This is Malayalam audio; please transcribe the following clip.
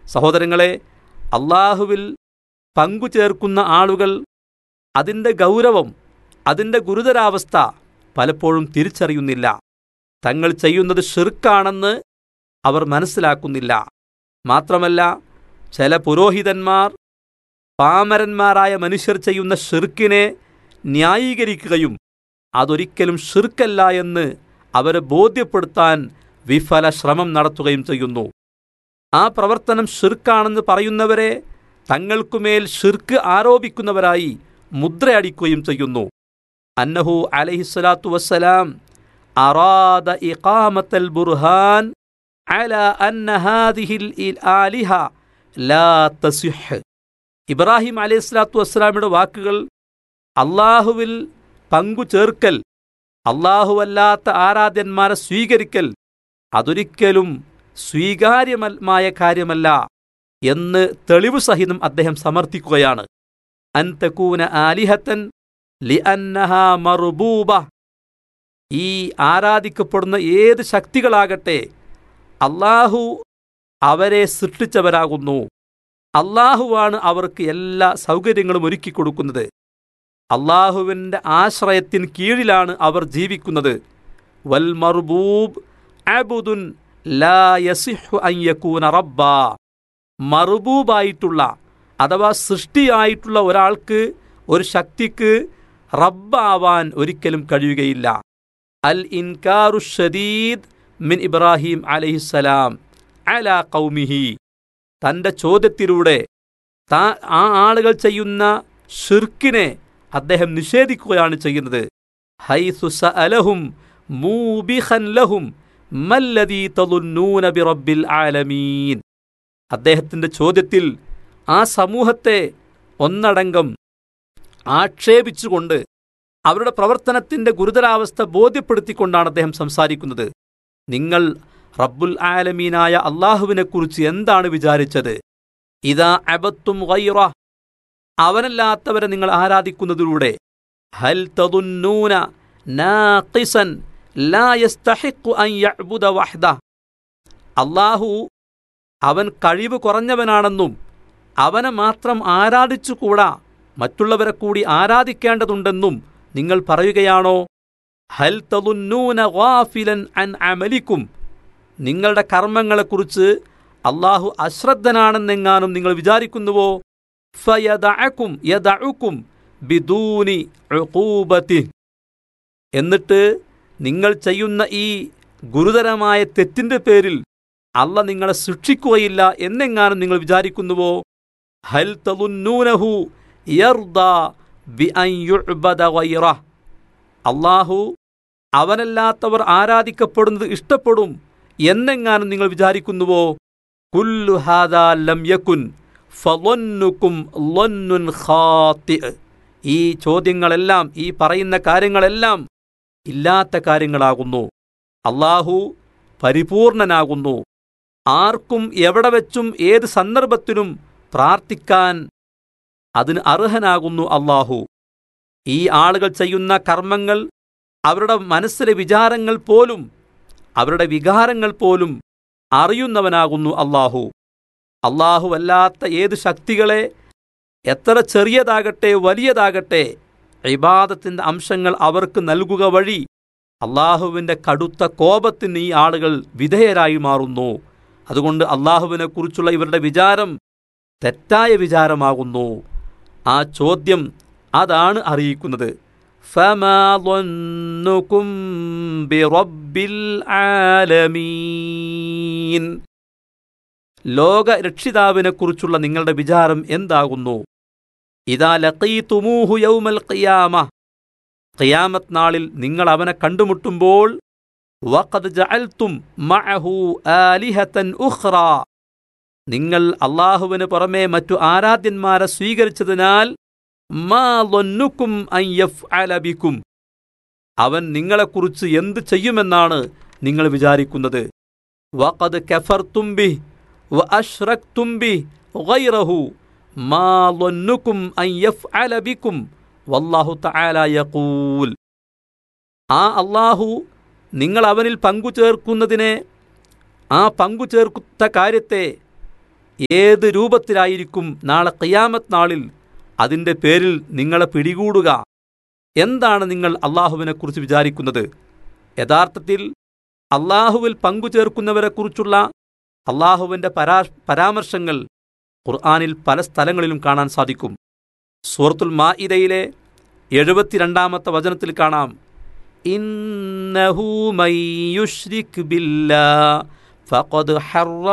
സഹോദരങ്ങളെ അള്ളാഹുവിൽ പങ്കു ചേർക്കുന്ന ആളുകൾ അതിൻ്റെ ഗൗരവം അതിൻ്റെ ഗുരുതരാവസ്ഥ പലപ്പോഴും തിരിച്ചറിയുന്നില്ല തങ്ങൾ ചെയ്യുന്നത് ഷിർക്കാണെന്ന് അവർ മനസ്സിലാക്കുന്നില്ല മാത്രമല്ല ചില പുരോഹിതന്മാർ പാമരന്മാരായ മനുഷ്യർ ചെയ്യുന്ന ഷിർക്കിനെ ന്യായീകരിക്കുകയും അതൊരിക്കലും ഷിർക്കല്ല എന്ന് അവരെ ബോധ്യപ്പെടുത്താൻ വിഫല ശ്രമം നടത്തുകയും ചെയ്യുന്നു ആ പ്രവർത്തനം ഷിർക്കാണെന്ന് പറയുന്നവരെ തങ്ങൾക്കുമേൽ ഷിർക്ക് ആരോപിക്കുന്നവരായി മുദ്രയടിക്കുകയും ചെയ്യുന്നു അന്നഹു അലഹിസ്വലാത്തു വസ്സലാം അറാദ ഇഖാമത്തൽ ബുർഹാൻ അല അന്ന ഹാദിഹിൽ ആലിഹ ലാ തസിഹ് ഇബ്രാഹിം അലൈഹി സ്വലാത്തു വസ്സലാമിയുടെ വാക്കുകൾ അള്ളാഹുവിൽ പങ്കു ചേർക്കൽ അള്ളാഹുവല്ലാത്ത ആരാധ്യന്മാരെ സ്വീകരിക്കൽ അതൊരിക്കലും സ്വീകാര്യമായ കാര്യമല്ല എന്ന് തെളിവ് സഹിതം അദ്ദേഹം സമർത്ഥിക്കുകയാണ് അൻതക്കൂന ആലിഹത്തൻ ലി അന്നഹ മറുബൂബ ഈ ആരാധിക്കപ്പെടുന്ന ഏത് ശക്തികളാകട്ടെ അള്ളാഹു അവരെ സൃഷ്ടിച്ചവരാകുന്നു അള്ളാഹുവാണ് അവർക്ക് എല്ലാ സൗകര്യങ്ങളും ഒരുക്കി കൊടുക്കുന്നത് അള്ളാഹുവിൻ്റെ ആശ്രയത്തിന് കീഴിലാണ് അവർ ജീവിക്കുന്നത് വൽ മർബൂബ് അബുദുൻ ലാ യസിഹു അയ്യക്കൂന റബ്ബ മറുബൂബായിട്ടുള്ള അഥവാ സൃഷ്ടിയായിട്ടുള്ള ഒരാൾക്ക് ഒരു ശക്തിക്ക് റബ്ബാവാൻ ഒരിക്കലും കഴിയുകയില്ല അൽ ഇൻകാറു ഷദീദ് മിൻ ഇബ്രാഹിം അലഹിസലാം അല കൗമിഹി തൻ്റെ ചോദ്യത്തിലൂടെ താ ആ ആളുകൾ ചെയ്യുന്ന ഷിർക്കിനെ അദ്ദേഹം നിഷേധിക്കുകയാണ് ചെയ്യുന്നത് ഹൈസുസ അലഹും മൂബിഹൻ ലഹും മല്ലദീ തളുന്നൂന ബിറബ്ബിൽ ആലമീൻ അദ്ദേഹത്തിൻ്റെ ചോദ്യത്തിൽ ആ സമൂഹത്തെ ഒന്നടങ്കം ആക്ഷേപിച്ചുകൊണ്ട് അവരുടെ പ്രവർത്തനത്തിൻ്റെ ഗുരുതരാവസ്ഥ ബോധ്യപ്പെടുത്തിക്കൊണ്ടാണ് അദ്ദേഹം സംസാരിക്കുന്നത് നിങ്ങൾ റബ്ബുൽ ആലമീനായ അള്ളാഹുവിനെക്കുറിച്ച് എന്താണ് വിചാരിച്ചത് ഇതാ അബത്തും ഗൈറ അവനല്ലാത്തവരെ നിങ്ങൾ ആരാധിക്കുന്നതിലൂടെ ഹൽ തദുന്നൂന നാഖിസൻ ലാ യസ്തഹിഖു അൻ യഅ്ബുദ വഹ്ദ അള്ളാഹു അവൻ കഴിവ് കുറഞ്ഞവനാണെന്നും അവനെ മാത്രം ആരാധിച്ചുകൂടാ മറ്റുള്ളവരെ കൂടി ആരാധിക്കേണ്ടതുണ്ടെന്നും നിങ്ങൾ പറയുകയാണോ ഹൽ തദുന്നൂന ഗാഫിലൻ അൻ അമലിക്കും നിങ്ങളുടെ കർമ്മങ്ങളെക്കുറിച്ച് അള്ളാഹു അശ്രദ്ധനാണെന്നെങ്ങാനും നിങ്ങൾ വിചാരിക്കുന്നുവോ ഫയദഅക്കും യദഉക്കും ബിദൂനി ഉഖൂബതി എന്നിട്ട് നിങ്ങൾ ചെയ്യുന്ന ഈ ഗുരുതരമായ തെറ്റിന്റെ പേരിൽ അല്ല നിങ്ങളെ ശിക്ഷിക്കുകയില്ല എന്നെങ്ങാനും നിങ്ങൾ വിചാരിക്കുന്നുവോ ഹൽ തലുന്നൂനഹു യർദ ബി അൻ യുഅ്ബദ ഗൈറ അള്ളാഹു അവനല്ലാത്തവർ ആരാധിക്കപ്പെടുന്നത് ഇഷ്ടപ്പെടും എന്നെങ്ങാനും നിങ്ങൾ വിചാരിക്കുന്നുവോ കുല്ലു ഹാദാ ലം യകുൻ ഫളന്നുക്കും ലന്നുൻ ഖാത്തി ഈ ചോദ്യങ്ങളെല്ലാം ഈ പറയുന്ന കാര്യങ്ങളെല്ലാം ഇല്ലാത്ത കാര്യങ്ങളാകുന്നു അള്ളാഹു പരിപൂർണനാകുന്നു ആർക്കും എവിടെ വെച്ചും ഏത് സന്ദർഭത്തിലും പ്രാർത്ഥിക്കാൻ അതിന് അർഹനാകുന്നു അള്ളാഹു ഈ ആളുകൾ ചെയ്യുന്ന കർമ്മങ്ങൾ അവരുടെ മനസ്സിലെ വിചാരങ്ങൾ പോലും അവരുടെ വികാരങ്ങൾ പോലും അറിയുന്നവനാകുന്നു അള്ളാഹു അല്ലാത്ത ഏത് ശക്തികളെ എത്ര ചെറിയതാകട്ടെ വലിയതാകട്ടെ ഇബാദത്തിൻ്റെ അംശങ്ങൾ അവർക്ക് നൽകുക വഴി അള്ളാഹുവിൻ്റെ കടുത്ത കോപത്തിന് ഈ ആളുകൾ വിധേയരായി മാറുന്നു അതുകൊണ്ട് അള്ളാഹുവിനെക്കുറിച്ചുള്ള ഇവരുടെ വിചാരം തെറ്റായ വിചാരമാകുന്നു ആ ചോദ്യം അതാണ് അറിയിക്കുന്നത് فما ظنكم برب العالمين ലോക രക്ഷിതാവിനെക്കുറിച്ചുള്ള നിങ്ങളുടെ വിചാരം എന്താകുന്നു ഇതാ ലഖീതുമൂഹു യൗമൽ ഖിയാമ ഖിയാമത്ത് നാളിൽ നിങ്ങൾ അവനെ കണ്ടുമുട്ടുമ്പോൾ വഖദ് ജഅൽതും മഅഹു ആലിഹതൻ ഉഖ്റ നിങ്ങൾ അള്ളാഹുവിന് പുറമെ മറ്റു ആരാധ്യന്മാരെ സ്വീകരിച്ചതിനാൽ മാ ലൊന്നുക്കും അയ്യഫ് അവൻ നിങ്ങളെക്കുറിച്ച് എന്ത് ചെയ്യുമെന്നാണ് നിങ്ങൾ വിചാരിക്കുന്നത് വഖദ് കഫർ തുമ്പി വ അഷ്റക് തുമ്പി ഗൈറഹു മാ ലൊന്നുക്കും അയ്യഫ് അലബിക്കും വല്ലാഹു തആല യഖൂൽ ആ അള്ളാഹു നിങ്ങൾ അവനിൽ പങ്കു ചേർക്കുന്നതിനെ ആ പങ്കു ചേർക്കുന്ന കാര്യത്തെ ഏത് രൂപത്തിലായിരിക്കും നാളെ ഖിയാമത്ത് നാളിൽ അതിൻ്റെ പേരിൽ നിങ്ങളെ പിടികൂടുക എന്താണ് നിങ്ങൾ അള്ളാഹുവിനെക്കുറിച്ച് വിചാരിക്കുന്നത് യഥാർത്ഥത്തിൽ അള്ളാഹുവിൽ പങ്കുചേർക്കുന്നവരെക്കുറിച്ചുള്ള അള്ളാഹുവിൻ്റെ പരാ പരാമർശങ്ങൾ ഖുർആാനിൽ പല സ്ഥലങ്ങളിലും കാണാൻ സാധിക്കും സൂറത്തുൽ മാഇദയിലെ എഴുപത്തിരണ്ടാമത്തെ വചനത്തിൽ കാണാം ഇന്നഹു മൻ യുശ്രിക് ബില്ലാ ഫഖദ് ഹറ